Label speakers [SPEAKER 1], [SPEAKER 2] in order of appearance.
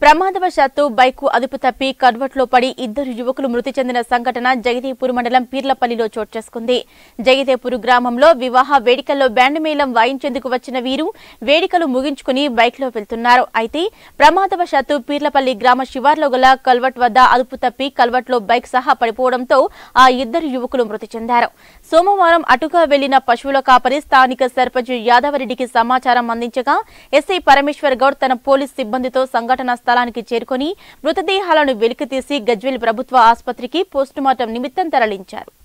[SPEAKER 1] ప్రమాదవశాత్తు బైకు అదుపు తప్పి కడ్వట్లో పడి ఇద్దరు యువకులు మృతి చెందిన సంఘటన జగదేపూర్ మండలం పీర్లపల్లిలో చోటు చేసుకుంది జగదేపూర్ గ్రామంలో వివాహ వేడుకల్లో బ్యాండ్ మేళం వాయించేందుకు వచ్చిన వీరు వేడుకలు ముగించుకుని బైక్లో వెళ్తున్నారు అయితే ప్రమాదవశాత్తు పీర్లపల్లి గ్రామ శివార్లో గల కల్వట్ వద్ద అదుపు తప్పి కల్వట్లో బైక్ సహా పడిపోవడంతో ఆ ఇద్దరు యువకులు మృతి చెందారు సోమవారం అటుగా వెళ్లిన పశువుల కాపరి స్థానిక సర్పంచ్ యాదవరెడ్డికి సమాచారం అందించగా ఎస్ఐ పరమేశ్వర్ గౌడ్ తన పోలీస్ సిబ్బందితో సంఘటనా స్థలానికి చేరుకుని మృతదేహాలను వెలికితీసి గజ్వెల్ ప్రభుత్వ ఆసుపత్రికి పోస్టుమార్టం నిమిత్తం తరలించారు